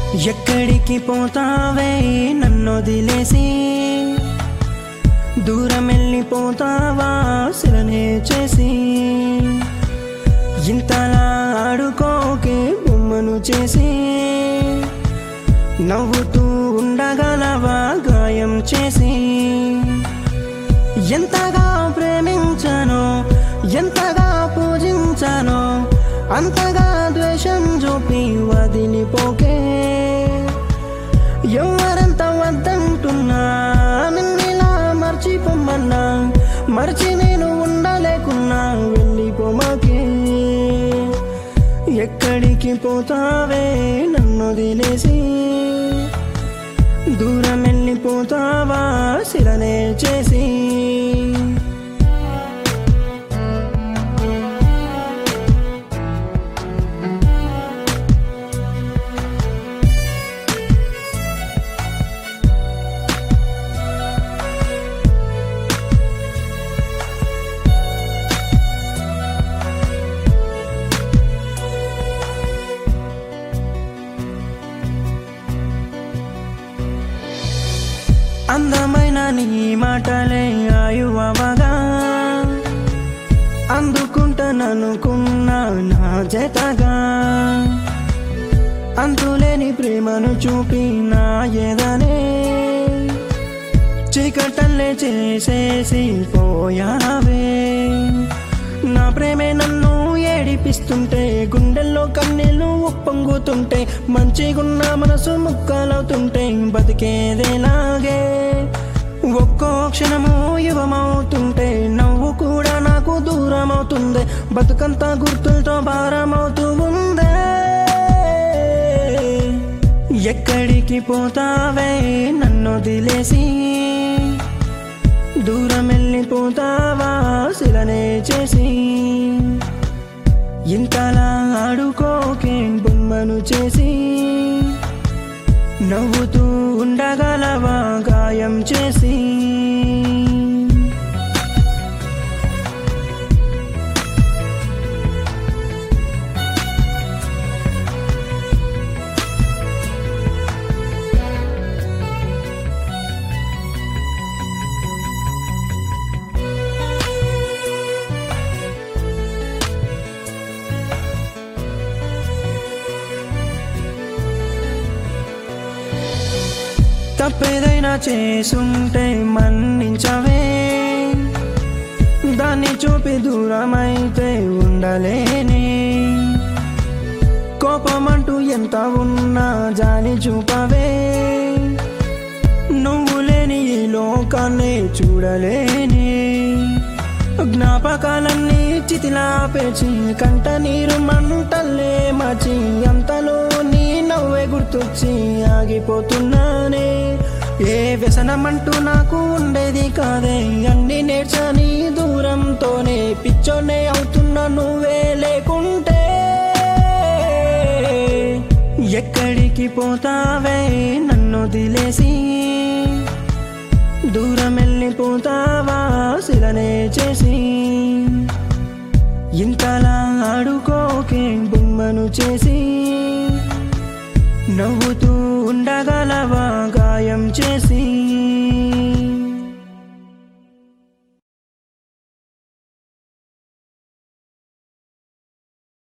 ఎక్కడికి పోతావే నన్ను వదిలేసి దూరం వెళ్ళిపోతావా శిలనే చేసి ఇంతలా ఆడుకోకే బొమ్మను చేసి నవ్వుతూ ఉండగలవా గాయం చేసి ఎంతగా ప్రేమించానో ఎంతగా పూజించానో అంతగా ద్వేషం చూపి వదిలిపోకే ఎవరంత వద్దంటున్నా నిన్నిలా మర్చిపోమన్నా మర్చి నేను ఉండలేకున్నా వెళ్ళిపోమాకే ఎక్కడికి పోతావే నన్ను వదిలేసి దూరం వెళ్ళిపోతావా శిలనే చేసి అందమైన నీ మాటలే ఆయువగా అందుకుంటాననుకున్నా నా జతగా అంతులేని ప్రేమను చూపి నా ఎదనే చీకటల్లే చేసేసి పోయావే నా ప్రేమే నన్ను ఏడిపిస్తుంటే గుండెల్లో కన్నీళ్ళు ఉప్పొంగుతుంటే మంచిగున్న మనసు ముక్కలవుతుంటే బతికేదేలాగే ఒక్కో క్షణము యువమవుతుంటే నవ్వు కూడా నాకు దూరం అవుతుంది బతుకంతా గుర్తులతో భారమవుతూ ఉందే ఎక్కడికి పోతావే నన్ను వదిలేసి దూరం వెళ్ళిపోతావా శిలనే చేసి ఇంతలా ఆడుకోకే బొమ్మను చేసి నవ్వుతూ ఉండగలవా గాయం చేసి తప్పేదైనా చేసుంటే మన్నించవే దాన్ని చూపి దూరమైతే ఉండలేనే కోపమంటూ ఎంత ఉన్నా జాలి చూపవే నువ్వు లేని ఈ లోకాన్ని చూడలేనే జ్ఞాపకాలన్నీ చితిలా పేచి కంట నీరు మంటల్లే మచి అంతలో నీ నవ్వే గుర్తొచ్చి ఆగిపోతున్నానే ఏ వ్యసనమంటూ నాకు ఉండేది కాదే అన్ని నేర్చని దూరంతోనే పిచ్చోనే అవుతున్నా నువ్వే లేకుంటే ఎక్కడికి పోతావే నన్ను వదిలేసి దూరం వెళ్ళిపోతావా శిలనే చేసి ఇంతలా ఆడుకోకే బొమ్మను చేసి నవ్వుతూ ఉండగలవా గాయం చేసి